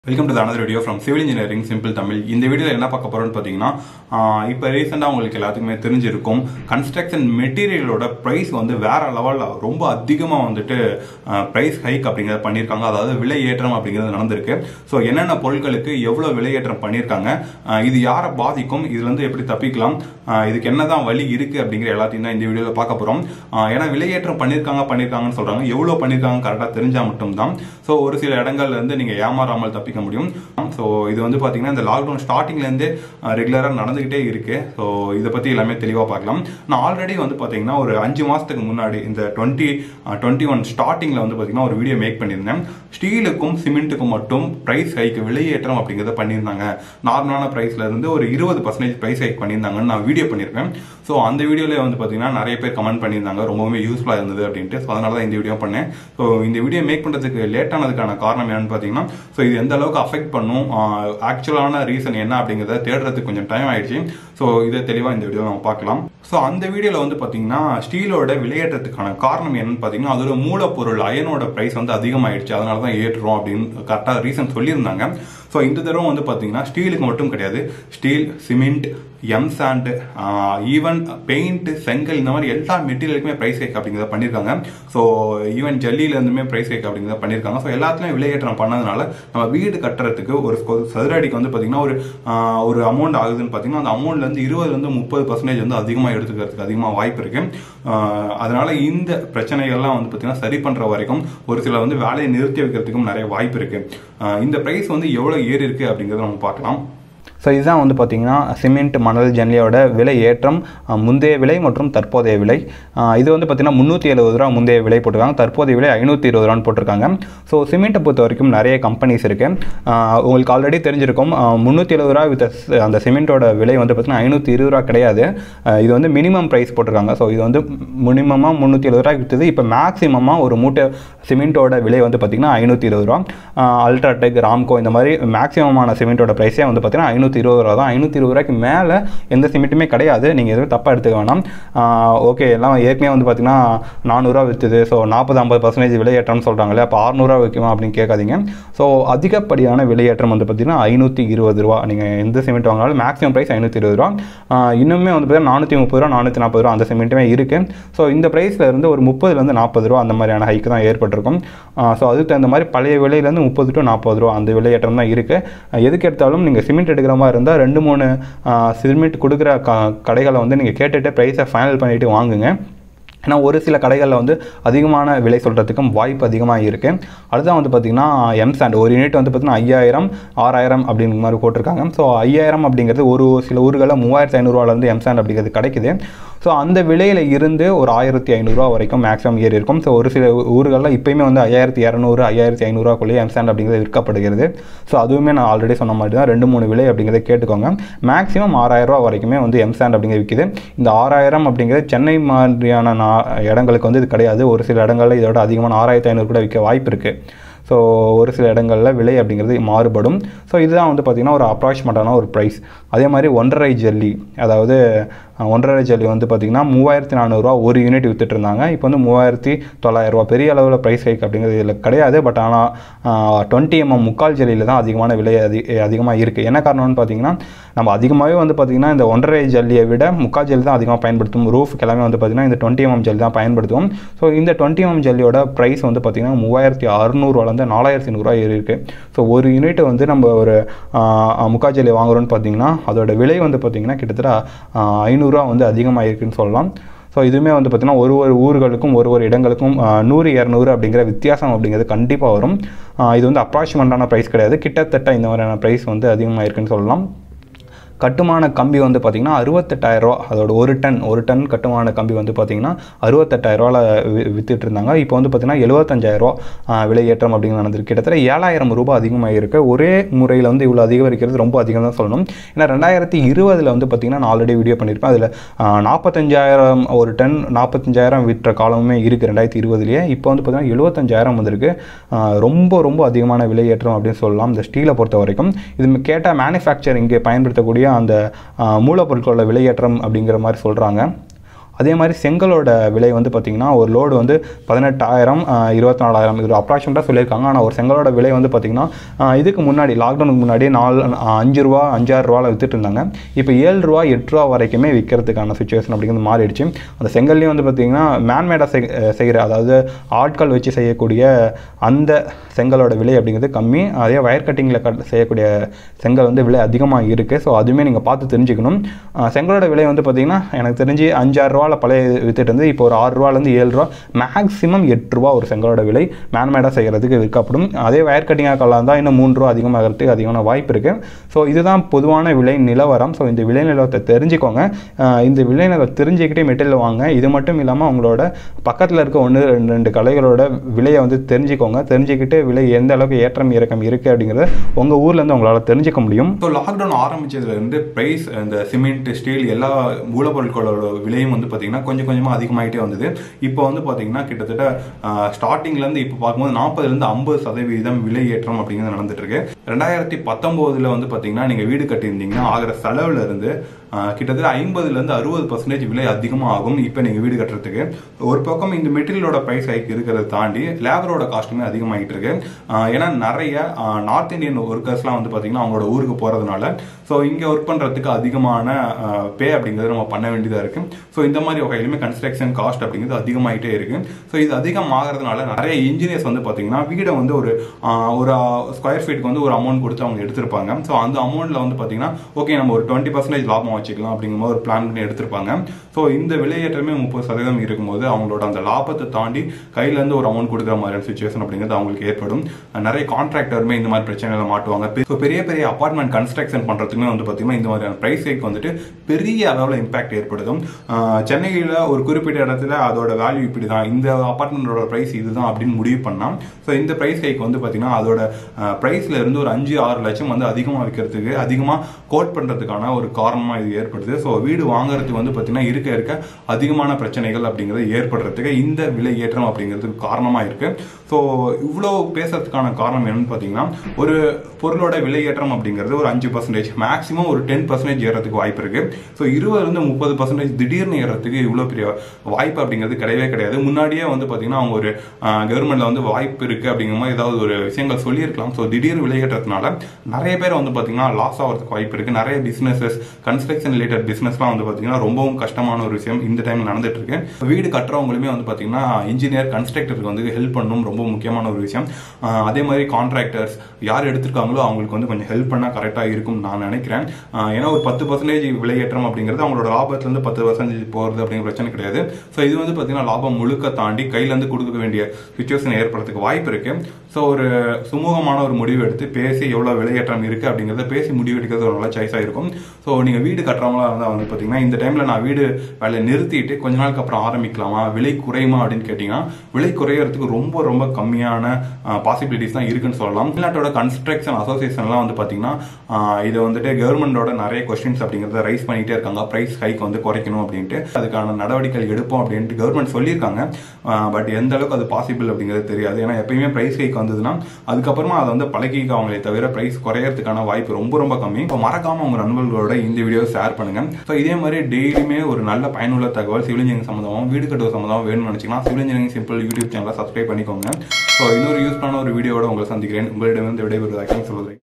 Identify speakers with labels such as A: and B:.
A: welcome to another video from civil engineering simple Tamil இந்த வீடியோவில் என்ன பார்க்க போறோம்னு பார்த்தீங்கன்னா ஆஹ் இப்போ ரீசெண்டாக உங்களுக்கு எல்லாத்துக்குமே தெரிஞ்சிருக்கும் கன்ஸ்ட்ரக்ஷன் மெட்டீரியலோட ப்ரைஸ் வந்து வேற லெவலில் ரொம்ப அதிகமாக வந்துட்டு ப்ரைஸ் ஹைக் அப்படிங்கிறத பண்ணியிருக்காங்க அதாவது விலை ஏற்றம் அப்படிங்கிறது நடந்திருக்கு ஸோ என்னென்ன பொருட்களுக்கு எவ்வளோ விலை ஏற்றம் பண்ணியிருக்காங்க ஆஹ் இது யாரை பாதிக்கும் இதுலேருந்து எப்படி தப்பிக்கலாம் ஆஹ் இதுக்கு என்னதான் வழி இருக்கு அப்படிங்கிற எல்லாத்தையும் தான் இந்த வீடியோவில் பார்க்க போகிறோம் ஏன்னா விலையேற்றம் பண்ணியிருக்காங்க பண்ணியிருக்காங்கன்னு சொல்கிறாங்க எவ்வளோ பண்ணியிருக்காங்க கரெக்டாக தெரிஞ்சால் மட்டும்தான் ஸோ ஒரு சில இடங்கள்ல இருந்து நீங்கள் ஏமாறாமல் தப்பிக்க முடியும் ஸோ இது வந்து பார்த்தீங்கன்னா இந்த லாக்டவுன் ஸ்டார்டிங்லேருந்து ரெகுலராக நடந்துகிட்டே இருக்கு ஸோ இதை பற்றி எல்லாமே தெளிவாக பார்க்கலாம் நான் ஆல்ரெடி வந்து பார்த்தீங்கன்னா ஒரு அஞ்சு மாதத்துக்கு முன்னாடி இந்த டுவெண்ட்டி டுவெண்ட்டி ஒன் ஸ்டார்டிங்கில் வந்து பார்த்தீங்கன்னா ஒரு வீடியோ மேக் பண்ணியிருந்தேன் ஸ்டீலுக்கும் சிமெண்ட்டுக்கும் மட்டும் ப்ரைஸ் ஹைக் விலையேற்றம் அப்படிங்கிறத பண்ணியிருந்தாங்க நார்மலான ப்ரைஸ்ல இருந்து ஒரு இருபது பர்சன்டேஜ் ப்ரைஸ் ஹைக் பண்ணியிருந்தாங்கன்னு நான் வீடியோ பண்ணியிருப்பேன் ஸோ அந்த வீடியோவில் வந்து பார்த்தீங்கன்னா நிறைய பேர் கமெண்ட் பண்ணியிருந்தாங்க ரொம்பவுமே யூஸ்ஃபுல்லாக இருந்தது அப்படின்ட்டு ஸோ அதனால தான் இந்த வீடியோ பண்ணேன் ஸோ இந்த வீடியோ மேக் பண்ணுறதுக்கு லேட் ஆனதுக்கான காரணம் என்னன்னு பார்த்தீங்கன்னா ஸோ இது எந்த அளவுக்கு அஃபெக்ட் பண்ணும் ஆக்சுவலான ரீசன் என்ன அப்படிங்கிறத தேடுறதுக்கு கொஞ்சம் டைம் ஆயிடுச்சு ஸோ இதை தெளிவாக இந்த வீடியோ நம்ம பார்க்கலாம் ஸோ அந்த வீடியோவில் வந்து பார்த்தீங்கன்னா ஸ்டீலோட விலையேற்றத்துக்கான காரணம் என்னன்னு பார்த்தீங்கன்னா அதோட மூலப்பொருள் அயனோட ப்ரைஸ் வந்து அதிகமாயிடுச்சு அதனால தான் ஏற்றுறோம் அப்படின்னு கரெக்டாக ரீசன் சொல்லியிருந்தாங்க ஸோ இந்த தடவை வந்து பார்த்தீங்கன்னா ஸ்டீலுக்கு மட்டும் கிடையாது steel cement M sand even paint செங்கல் இந்த மாதிரி எல்லா மெட்டீரியலுக்குமே ப்ரைஸ் ஹைக் அப்படிங்கிறத பண்ணியிருக்காங்க ஸோ ஈவன் ஜல்லியில இருந்துமே ப்ரைஸ் ஹைக் அப்படிங்கிறத பண்ணியிருக்காங்க ஸோ எல்லாத்துலையும் விலையேற்றம் பண்ணதுனால நம்ம வீடு கட்டுறதுக்கு ஒரு ஸ்கொ- சதுர அடிக்கு வந்து பார்த்தீங்கன்னா ஒரு ஆஹ், ஒரு அமௌண்ட் ஆகுதுன்னு பார்த்தீங்கன்னா அந்த அமௌண்ட்ல இருந்து இருபதுலேருந்து முப்பது பர்சன்டேஜ் வந்து அதிகமாக எடுத்துக்கிறதுக்கு அதிகமாக வாய்ப்பு இருக்கு ஆஹ், அதனால இந்த பிரச்சனைகள்லாம் வந்து பார்த்தீங்கன்னா சரி பண்ற வரைக்கும் ஒரு சில வந்து வேலையை நிறுத்தி வைக்கிறதுக்கும் நிறைய வாய்ப்பு இருக்கு ஆஹ், இந்த ப்ரைஸ் வந்து எவ்வளோ ஏறி இருக்கு அப்படிங்கிறத நம்ம பார்க்கலாம்
B: ஸோ இதுதான் வந்து பார்த்திங்கன்னா சிமெண்ட் மணல் ஜன்லியோட விலை ஏற்றம் அஹ், முந்தைய விலை மற்றும் தற்போதைய விலை அஹ், இது வந்து பார்த்திங்கன்னா முந்நூற்றி எழுபது ரூபா முந்தைய விலை போட்டிருக்காங்க தற்போதைய விலை ஐநூற்றி இருபது ரூபான்னு போட்டிருக்காங்க ஸோ சிமெண்ட்டை பொறுத்த வரைக்கும் நிறைய கம்பெனிஸ் இருக்குது உங்களுக்கு ஆல்ரெடி தெரிஞ்சிருக்கும் முந்நூற்றி எழுபது ரூபா வித் அந்த சிமெண்ட்டோட விலை வந்து பார்த்திங்கன்னா ஐநூற்றி இருபது ரூபா கிடையாது அஹ், இது வந்து மினிமம் ப்ரைஸ் போட்டிருக்காங்க ஸோ இது வந்து மினிமமாக முந்நூற்றி எழுபது ரூபா விற்றுது இப்போ மேக்ஸிமமாக ஒரு மூட்டை சிமெண்ட்டோட விலை வந்து பார்த்திங்கன்னா ஐநூற்றி இருபது ரூபா அல்ட்ராடெக் ராம்கோ இந்த மாதிரி மேக்ஸிமமான சிமெண்ட்டோட ப்ரைஸே வந்து பார்த்திங்கன்னா ஐநூற்றி இருபது ரூபா தான் ஐநூற்றி இருபது ரூபாய்க்கு மேலே எந்த சிமெண்ட்டுமே கிடையாது நீங்கள் எதுவும் தப்பாக எடுத்துக்க வேணாம் ஓகே எல்லாம் ஏற்கனவே வந்து பார்த்திங்கன்னா நானூறுரூவா விற்றுது ஸோ நாற்பது ஐம்பது பர்சன்டேஜ் விலையேற்றம்னு சொல்கிறாங்களே அப்போ அறுநூறுவா வைக்குமா அப்படின்னு கேட்காதீங்க ஸோ அதிகப்படியான விலையேற்றம் வந்து பார்த்திங்கன்னா ஐநூற்றி இருபது ரூபா நீங்கள் எந்த சிமெண்ட் வாங்கினாலும் மேக்ஸிமம் ப்ரைஸ் ஐநூற்றி இருபது ரூபா ஆஹ் இன்னுமே வந்து பார்த்தீங்கன்னா நானூற்றி முப்பது ரூபா நானூற்றி நாற்பது ரூபா அந்த சிமெண்ட்டுமே இருக்குது ஸோ இந்த ப்ரைஸில் இருந்து ஒரு முப்பதுலேருந்து நாற்பது ரூபா அந்த மாதிரியான ஹைக்கு தான் ஏற்பட்டிருக்கும் ஸோ அதுக்கு தகுந்த மாதிரி பழைய விலையிலேருந்து முப்பது டு நாற்பது ரூபா அந்த விலையேற்றம் தான் இருக்குது எதுக்கு எடுத்தாலும் நீங்கள் சிமெண்ட் எடுக்கிற மாதிரி இருந்தால் ரெண்டு மூணு சிமெண்ட் கொடுக்குற க கடைகளை வந்து நீங்கள் கேட்டுட்டு ப்ரைஸை ஃபைனல் பண்ணிவிட்டு வாங்குங்க ஏன்னா ஒரு சில கடைகளில் வந்து அதிகமான விலை சொல்கிறதுக்கும் வாய்ப்பு அதிகமாக இருக்குது அடுத்ததான் வந்து பார்த்திங்கன்னா எம் சாண்ட் ஒரு யூனிட் வந்து பார்த்திங்கன்னா ஐயாயிரம் ஆறாயிரம் அப்படிங்கிற மாதிரி போட்டிருக்காங்க ஸோ ஐயாயிரம் அப்படிங்கிறது ஒரு சில ஊர்களில் மூவாயிரத்து ஐநூறுரூவாலேருந்து எம் சாண்ட் அப்படிங்கிறது கிடைக்குது ஸோ அந்த விலையில் இருந்து ஒரு ஆயிரத்தி ஐநூறுரூவா வரைக்கும் மேக்ஸிமம் ஏறி இருக்கும் ஸோ ஒரு சில ஊர்களில் இப்போயுமே வந்து ஐயாயிரத்தி இரநூறு ஐயாயிரத்தி ஐநூறுரூவாக்குள்ளேயே எம் சாண்ட் அப்படிங்கிறது விற்கப்படுகிறது ஸோ அதுவுமே நான் ஆல்ரெடி சொன்ன மாதிரி தான் ரெண்டு மூணு விலை அப்படிங்கிறத கேட்டுக்கோங்க மேக்ஸிமம் ஆறாயிரம் ரூபா வரைக்குமே வந்து எம் சாண்ட் அப்படிங்கிறது விற்கிது இந்த ஆறாயிரம் அப்படிங்கிறது சென்னை மாதிரியான நா இடங்களுக்கு வந்து இது கிடையாது ஒரு சில இடங்களில் இதோட அதிகமான ஆறாயிரத்தி ஐநூறு கூட விற்க வாய்ப்பு இருக்குது ஸோ ஒரு சில இடங்களில் விலை அப்படிங்கிறது மாறுபடும் ஸோ இதுதான் வந்து பார்த்திங்கன்னா ஒரு அப்ராக்சிமேட்டான ஒரு ப்ரைஸ் அதே மாதிரி ஒன்றரை ஜல்லி அதாவது அஹ், ஒன்றரை ஜல்லி வந்து பார்த்திங்கன்னா மூவாயிரத்தி நானூறுரூவா ஒரு யூனிட் வித்துட்டு இருந்தாங்க இப்போ வந்து மூவாயிரத்தி தொள்ளாயிரரூவா பெரிய அளவில் ப்ரைஸ் ஹைக் அப்படிங்கிறது இதில் கிடையாது பட் ஆனால் டுவெண்ட்டி எம்எம் முக்கால் ஜல்லியில் தான் அதிகமான விலை அதி அதிகமாக இருக்குது என்ன காரணம்னு பார்த்தீங்கன்னா நம்ம அதிகமாகவே வந்து பார்த்திங்கன்னா இந்த ஒன்றரை ஜல்லியை விட முக்கால் ஜல்லி தான் அதிகமாக பயன்படுத்தும் ரூஃப் எல்லாமே வந்து பார்த்திங்கன்னா இந்த டுவெண்ட்டி எம்எம் ஜல்லி தான் பயன்படுத்துவோம் ஸோ இந்த டுவெண்ட்டி எம்எம் ஜல்லியோட ப்ரைஸ் வந்து பார்த்திங்கன்னா மூவாயிரத்தி அறுநூறுவாலேருந்து நாலாயிரத்தி நூறுரூவா ஏறி இருக்கு ஸோ ஒரு யூனிட் வந்து நம்ம ஒரு ஆஹ், முக்கால் ஜல்லி வாங்குறோம்னு பார்த்தீங்கன்னா அதோட விலை வந்து பார்த்திங்கன்னா கிட்டத்தட்ட ஆஹ், ஐநூறுரூவா வந்து அதிகமாக இருக்குன்னு சொல்லலாம் ஸோ இதுவுமே வந்து பார்த்திங்கன்னா ஒரு ஒரு ஊர்களுக்கும் ஒரு ஒரு இடங்களுக்கும் ஆஹ், நூறு இரநூறு அப்படிங்கிற வித்தியாசம் அப்படிங்கிறது கண்டிப்பாக வரும் ஆஹ், இது வந்து அப்ராக்சிமெண்ட்டான ப்ரைஸ் கிடையாது கிட்டத்தட்ட இந்த மாதிரியான ப்ரைஸ் வந்து அதிகமாக இருக்குன்னு சொல்லலாம் கட்டுமான கம்பி வந்து பார்த்திங்கன்னா அறுபத்தெட்டாயிரரூவா அதோட ஒரு டன் ஒரு டன் கட்டுமான கம்பி வந்து பார்த்திங்கன்னா அறுபத்தெட்டாயிரரூவாவில் வித்துட்டு இருந்தாங்க இப்போ வந்து பார்த்திங்கன்னா எழுபத்தஞ்சாயிரரூவா விலை ஏற்றம் அப்படிங்கிறது நடந்திருக்கு கிட்டத்தட்ட ஏழாயிரம் ரூபாய் அதிகமாக இருக்குது ஒரே முறையில் வந்து இவ்வளோ அதிகரிக்கிறது ரொம்ப அதிகம் தான் சொல்லணும் ஏன்னா ரெண்டாயிரத்தி இருபதில் வந்து பார்த்திங்கன்னா நான் ஆல்ரெடி வீடியோ பண்ணியிருப்பேன் அதில் நாற்பத்தஞ்சாயிரம் ஒரு டன் நாற்பத்தஞ்சாயிரம் விற்ற காலமுமே இருக்குது ரெண்டாயிரத்தி இருபதுலேயே இப்போ வந்து பார்த்திங்கன்னா எழுபத்தஞ்சாயிரம் வந்திருக்கு ஆஹ் ரொம்ப ரொம்ப அதிகமான விலை ஏற்றம் அப்படின்னு சொல்லலாம் இந்த ஸ்டீலை பொறுத்த வரைக்கும் இது கேட்டால் மேனுஃபேக்சரிங்கு பயன்படுத்தக்கூடிய அந்த ஆஹ் மூலப்பொருட்களோட விலையேற்றம் அப்படிங்கிற மாதிரி சொல்கிறாங்க அதே மாதிரி செங்கலோட விலை வந்து பார்த்திங்கன்னா ஒரு லோடு வந்து பதினெட்டாயிரம் இருபத்தி நாலாயிரம் இது அப்ராக்சிமேட்டாக சொல்லியிருக்காங்க ஆனால் ஒரு செங்கலோட விலை வந்து பார்த்திங்கன்னா ஆஹ் இதுக்கு முன்னாடி லாக்டவுனுக்கு முன்னாடி நாலு ஆஹ் அஞ்சு ரூபா அஞ்சாறு ரூபாவில் வித்துட்டு இருந்தாங்க இப்போ ஏழு ரூபா எட்டு ரூபா வரைக்குமே விற்கிறதுக்கான சுச்சுவேஷன் அப்படிங்கிறது மாறிடுச்சு அந்த செங்கல்லையும் வந்து பார்த்திங்கன்னா மேன்மேடாக செய் செய்கிற அதாவது ஆட்கள் வச்சு செய்யக்கூடிய அந்த செங்கலோட விலை அப்படிங்கிறது கம்மி அதே வயர் கட்டிங்கில் கட் செய்யக்கூடிய செங்கல் வந்து விலை அதிகமாக இருக்குது ஸோ அதுவுமே நீங்கள் பார்த்து தெரிஞ்சுக்கணும் ஆஹ் செங்கலோட விலை வந்து பார்த்திங்கன்னா எனக்கு தெரிஞ்சு அஞ்சாறு ரூபாவில் பழைய வித்துட்டு இருந்து இப்போ ஒரு ஆறு ரூபாலேருந்து ஏழு ரூபா மேக்ஸிமம் எட்டு ரூபா ஒரு செங்கலோட விலை மேன்மேடாக செய்கிறதுக்கு விற்கப்படும் அதே வயர் கட்டிங்காக கல்லாம் தான் இன்னும் மூணு ரூபா அதிகமாகிறதுக்கு அதிகமான வாய்ப்பு இருக்குது ஸோ இதுதான் பொதுவான விலை நிலவரம் ஸோ இந்த விலை நிலவரத்தை தெரிஞ்சுக்கோங்க ஆஹ் இந்த விலை நிலவரம் தெரிஞ்சுக்கிட்டே மெட்டீரியல் வாங்க இது மட்டும் இல்லாமல் உங்களோட பக்கத்தில் இருக்க ஒன்று ரெண்டு ரெண்டு கலைகளோட விலையை வந்து தெரிஞ்சுக்கோங்க தெரிஞ்சுக்கிட்டு விலை எந்த அளவுக்கு ஏற்றம் இறக்கம் இருக்குது அப்படிங்கிறத உங்கள் ஊர்லேருந்து உங்களால் தெரிஞ்சுக்க முடியும்
A: ஸோ லாக்டவுன் ஆரம்பிச்சதுல இருந்து பிரைஸ் இந்த சிமெண்ட் ஸ்டீல் எல்லா மூலப்பொருட்களோட விலையும் வந்து பார்த்தீங்கன்னா கொஞ்சம் கொஞ்சமாக அதிகமாகிட்டே வந்தது இப்போ வந்து பார்த்தீங்கன்னா கிட்டத்தட்ட ஸ்டார்டிங்லேருந்து இப்போ பார்க்கும்போது நாற்பதுலேருந்து ஐம்பது சதவீதம் விலை ஏற்றம் அப்படிங்கிறது நடந்துட்டு இருக்கு ரெண்டாயிரத்தி பத்தொம்போதில் வந்து பார்த்தீங்கன்னா நீங்கள் வீடு கட்டியிருந்தீங்கன்னா ஆகிற செலவுல இருந்து ஆஹ், கிட்டத்தட்ட ஐம்பதுலேருந்து அறுபது பர்சன்டேஜ் விலை அதிகமாக ஆகும் இப்போ நீங்கள் வீடு கட்டுறதுக்கு ஒரு பக்கம் இந்த மெட்டீரியலோட ப்ரைஸ் ஹைக் இருக்கிறத தாண்டி லேபரோட காஸ்ட்டுமே அதிகமாகிட்டு இருக்கு ஆஹ், ஏன்னா நிறைய நார்த் இந்தியன் ஒர்க்கர்ஸ்லாம் வந்து பார்த்தீங்கன்னா அவங்களோட ஊருக்கு போகிறதுனால ஸோ இங்கே ஒர்க் பண்ணுறதுக்கு அதிகமான பே அப்படிங்கிறது நம்ம பண்ண வேண்டியதாக இருக்கு ஸோ இந்த மாதிரி வகையிலுமே கன்ஸ்ட்ரக்ஷன் காஸ்ட் அப்படிங்கிறது அதிகமாயிட்டே இருக்கு ஸோ இது அதிகமாகிறதுனால நிறைய இன்ஜினியர்ஸ் வந்து பார்த்தீங்கன்னா வீடை வந்து ஒரு ஆஹ், ஒரு ஸ்கொயர் ஃபீட்டுக்கு வந்து ஒரு அமௌண்ட் கொடுத்து அவங்க எடுத்திருப்பாங்க ஸோ அந்த அமௌண்ட்ல வந்து பார்த்தீங்கன்னா ஓகே நம்ம ஒரு டுவெண்ட்டி பர்சன்டேஜ் லாபம் வச்சுக்கலாம் அப்படிங்கிற ஒரு பிளான் பண்ணி எடுத்திருப்பாங்க ஸோ இந்த விலையேற்றமே முப்பது சதவீதம் இருக்கும்போது அவங்களோட அந்த லாபத்தை தாண்டி கையில இருந்து ஒரு அமௌண்ட் கொடுக்குற மாதிரியான சுச்சுவேஷன் அப்படிங்கிறது அவங்களுக்கு ஏற்படும் நிறைய கான்ட்ராக்டருமே இந்த மாதிரி பிரச்சனைகளை மாட்டுவாங்க ஸோ பெரிய பெரிய அபார்ட்மெண்ட் கன்ஸ்ட்ரக்ஷன் பண்றதுக்குமே வந்து பார்த்தீங்கன்னா இந்த மாதிரியான பிரைஸ் ஹைக் வந்துட்டு பெரிய அளவில் இம்பாக்ட் ஏற்படுத்தும் ஆஹ் சென்னையில் ஒரு குறிப்பிட்ட இடத்துல அதோட வேல்யூ இப்படி தான் இந்த அபார்ட்மெண்டோட பிரைஸ் இதுதான் அப்படின்னு முடிவு பண்ணால் ஸோ இந்த பிரைஸ் ஹைக் வந்து பார்த்தீங்கன்னா அதோட ப்ரைஸ்ல இருந்து ஒரு அஞ்சு ஆறு லட்சம் வந்து அதிகமாக விற்கிறதுக்கு அதிகமாக கோட் பண்ணுறதுக்கான ஒரு காரணமாக இது ஏற்படுது ஸோ வீடு வாங்குறதுக்கு வந்து பார்த்தீங்கன்னா இருக்க இருக்க அதிகமான பிரச்சனைகள் அப்படிங்கிறது ஏற்படுறதுக்கு இந்த விலை ஏற்றம் அப்படிங்கிறதுக்கு காரணமாக இருக்கு ஸோ இவ்வளோ பேசுறதுக்கான காரணம் என்னன்னு பார்த்தீங்கன்னா ஒரு பொருளோட விலை ஏற்றம் அப்படிங்கிறது ஒரு அஞ்சு பர்சன்டேஜ் மேக்ஸிமம் ஒரு டென் பர்சன்டேஜ் ஏறதுக்கு வாய்ப்பு இருக்கு ஸோ இருபதுலேருந்து முப்பது பர்சன்டேஜ் திடீர்னு ஏறதுக்கு இவ்வளோ பெரிய வாய்ப்பு அப்படிங்கிறது கிடையவே கிடையாது முன்னாடியே வந்து பார்த்தீங்கன்னா அவங்க ஒரு கவர்மெண்ட்ல வந்து வாய்ப்பு இருக்கு அப்படிங்கிற மாதிரி ஏதாவது ஒரு விஷயங்கள் சொல்லியிருக்கலாம் ஸோ திடீர்னு விலையேற்றத்தினால நிறைய பேர் வந்து பார்த்தீங்கன்னா லாஸ் ஆகிறதுக்கு வாய்ப்பு இருக்கு நிறைய பிசினஸஸ் கன்ஸ்ட்ரக்ஷன் ரிலேட்டட் பிசினஸ்லாம் வந்து பார்த்தீங்கன்னா ரொம்பவும் கஷ்டமான ஒரு விஷயம் இந்த டைம் நடந்துட்டு இருக்கு வீடு கட்டுறவங்களுமே வந்து பார்த்தீங்கன்னா இன்ஜினியர் கன்ஸ்ட்ரக்டருக்கு வந்து ஹெல்ப் பண்ணணும் ரொம்ப முக்கியமான ஒரு விஷயம் ஆஹ் அதே மாதிரி கான்ட்ராக்டர்ஸ் யார் எடுத்திருக்காங்களோ அவங்களுக்கு வந்து கொஞ்சம் ஹெல்ப் பண்ணால் கரெக்டாக இருக்கும் நான் நினைக்கிறேன் ஆஹ் ஏன்னா ஒரு பத்து பர்சன்டேஜ் விலையேற்றம் அப்படிங்கிறது அவங்களோட லாபத்துலேருந்து பத்து பர்சன்டேஜ் போகிறது அப்படிங்கிற பிரச்சனை கிடையாது ஸோ இது வந்து பார்த்தீங்கன்னா லாபம் முழுக்க தாண்டி கையிலேருந்து கொடுக்க வேண்டிய சுச்சுவேஷன் ஏற்படுறதுக்கு வாய்ப்பு இருக்கு ஸோ ஒரு சுமூகமான ஒரு முடிவு எடுத்து பேசி எவ்வளோ விலையேற்றம் இருக்கு அப்படிங்கிறத பேசி முடிவு எடுக்கிறது ஒரு நல்ல சாய்ஸாக இருக்கும் ஸோ நீங்கள் வீடு கட்டுறவங்களா இருந்தால் வந்து பார்த்தீங்கன்னா இந்த டைமில் நான் வீடு வேலையை நிறுத்திட்டு கொஞ்ச நாளுக்கு அப்புறம் ஆரம்பிக்கலாமா விலை குறையுமா அப்படின்னு கேட்டிங்கன்னா விலை குறையறதுக்கு ரொம்ப ரொம்ப கம்மியான பாசிபிலிட்டிஸ் தான் இருக்குன்னு சொல்லலாம் தமிழ்நாட்டோட கன்ஸ்ட்ரக்ஷன் அசோசியேஷன்லாம் வந்து பார்த்தீங்கன்னா ஆஹ் இது வந்துட்டு கவர்மெண்டோட நிறைய கொஸ்டின்ஸ் அப்படிங்கிறத ரைஸ் பண்ணிட்டே இருக்காங்க ப்ரைஸ் ஹைக் வந்து குறைக்கணும் அப்படின்ட்டு அதுக்கான நடவடிக்கைகள் எடுப்போம் அப்படின்ட்டு கவர்மெண்ட் சொல்லியிருக்காங்க பட் எந்த அளவுக்கு அது பாசிபிள் அப்படிங்கிறது தெரியாது ஏன்னா எப்பயுமே ப்ரைஸ் ஹைக் வந்ததுன்னா அதுக்கப்புறமா அதை வந்து பழகிக்கவங்களே தவிர ப்ரைஸ் குறையறதுக்கான வாய்ப்பு ரொம்ப ரொம்ப கம்மி இப்போ மறக்காம உங்க நண்பர்களோட இந்த வீடியோ ஷேர் பண்ணுங்க ஸோ இதே மாதிரி டெய்லியுமே ஒரு நல்ல பயனுள்ள தகவல் சிவில் இன்ஜினியரிங் சம்மந்தமாகவும் வீடு கட்டுவது சம்மந்தமாக வேணும்னு நினைச்சீங்கன்னா சிவில் இன்ஜினியரிங் சிம்பிள் யூடியூப் சேனலை சப்ஸ்கிரைப் பண்ணிக்கோங்க ஸோ இன்னொரு யூஸ்ஃபுல்லான ஒரு வீடியோவோட உங்களை சந்திக்கிறேன் உங்களிடம் விடைபெறுவதாக சொல்லுறேன்